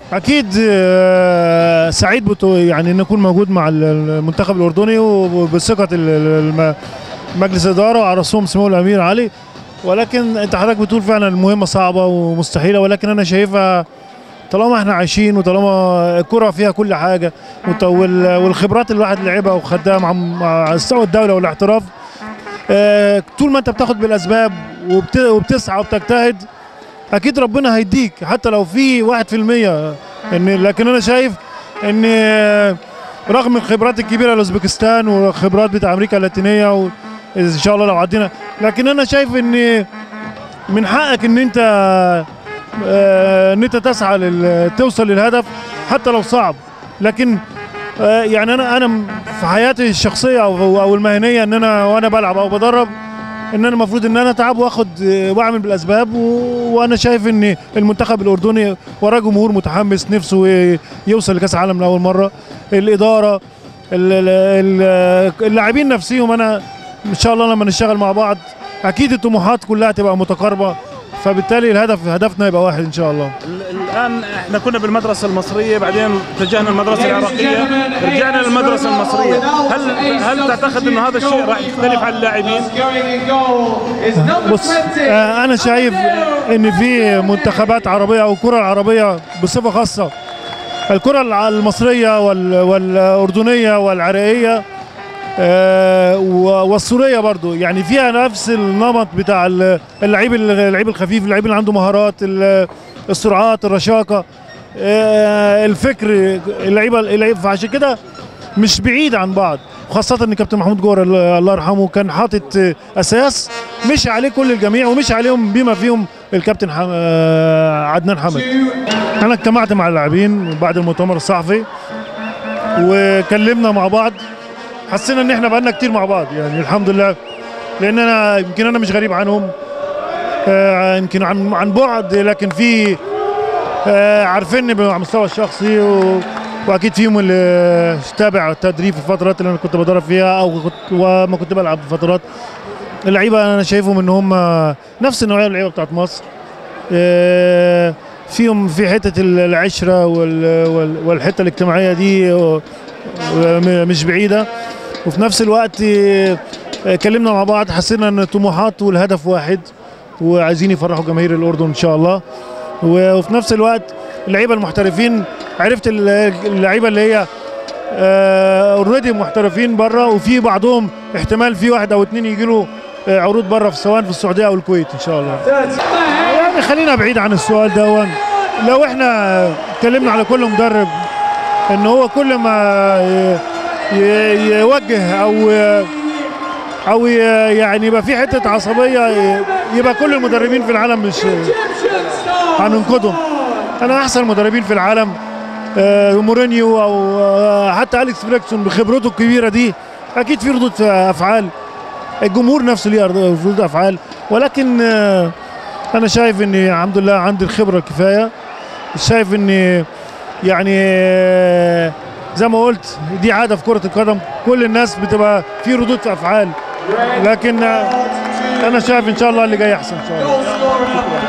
اكيد آه، سعيد بتو يعني ان اكون موجود مع المنتخب الاردني وبثقه ال- الم- مجلس الاداره وعلى راسهم سمو الامير علي ولكن انت حضرتك بتقول فعلا المهمه صعبه ومستحيله ولكن انا شايفها طالما احنا عايشين وطالما الكره فيها كل حاجه وط- وال- والخبرات اللي الواحد لعبها وخدها مع مع مستوى الدوله والاحتراف آه، طول ما انت بتاخد بالاسباب وبت- وبتسعى وبتجتهد اكيد ربنا هيديك حتى لو في 1% ان لكن انا شايف ان آه، رغم الخبرات الكبيره لاوزبكستان والخبرات بتاع امريكا اللاتينيه و- ان شاء الله لو عدينا لكن انا شايف ان من حقك ان انت آه، ان انت تسعى لل- توصل للهدف حتى لو صعب لكن آه، يعني انا انا م- في حياتي الشخصيه او او المهنيه ان انا وانا بلعب او بدرب ان انا المفروض ان انا اتعب واخد آه، واعمل بالاسباب و- وانا شايف ان المنتخب الاردني وراه جمهور متحمس نفسه ي- يوصل لكاس العالم لاول مره الاداره ال- ال- ال- اللاعبين نفسهم انا ان شاء الله لما نشتغل مع بعض اكيد الطموحات كلها تبقى متقاربه فبالتالي الهدف هدفنا يبقى واحد ان شاء الله ال- الان احنا كنا بالمدرسه المصريه بعدين اتجهنا المدرسه العراقيه رجعنا للمدرسه المصريه هل هل تعتقد انه هذا الشيء راح يختلف على اللاعبين بص آه، انا شايف ان في منتخبات عربيه او الكره العربيه بصفه خاصه الكره الع- المصريه وال- والاردنيه والعراقيه آه، و- والسوريه برضو يعني فيها نفس النمط بتاع ال- اللعيب اللعيب الخفيف اللعيب اللي عنده مهارات ال- السرعات الرشاقه آه، الفكر اللعيبه اللعيب فعشان كده مش بعيد عن بعض خاصة ان كابتن محمود جوهر ال- الله يرحمه كان حاطط آه، اساس مش عليه كل الجميع ومش عليهم بما فيهم الكابتن حم... آه، عدنان حمد انا اجتمعت مع اللاعبين بعد المؤتمر الصحفي وكلمنا مع بعض حسينا ان احنا بقالنا كتير مع بعض يعني الحمد لله لان انا يمكن انا مش غريب عنهم آه، يمكن عن عن بعد لكن في آه، عارفيني على المستوى الشخصي و... واكيد فيهم اللي تابع التدريب في الفترات اللي انا كنت بدرب فيها او كنت وما كنت بلعب في فترات اللعيبه انا شايفهم ان هم نفس النوعيه من اللعيبه بتاعت مصر آه، فيهم في حته العشره وال- وال- والحته الاجتماعيه دي و- وم- مش بعيده وفي نفس الوقت آه، اتكلمنا مع بعض حسينا ان الطموحات والهدف واحد وعايزين يفرحوا جماهير الاردن ان شاء الله و- وفي نفس الوقت اللعيبه المحترفين عرفت ال- اللعيبه اللي هي اوريدي محترفين بره وفي بعضهم احتمال في واحد او اتنين يجي له عروض بره في سواء في السعوديه او الكويت ان شاء الله يعني خلينا بعيد عن السؤال ده لو احنا اتكلمنا على كل مدرب ان هو كل ما ي- ي- يوجه او او ي- يعني يبقى في حته عصبيه ي- يبقى كل المدربين في العالم مش هننقدهم انا احسن مدربين في العالم آه، مورينيو او آه، حتى اليكس فريكسون بخبرته الكبيره دي اكيد في ردود افعال الجمهور نفسه ليه ردود افعال ولكن آه، انا شايف اني الحمد لله عندي الخبره الكفايه شايف اني يعني آه، زي ما قلت دي عاده في كره القدم كل الناس بتبقى في ردود افعال لكن آه، انا شايف ان شاء الله اللي جاي احسن ان شاء الله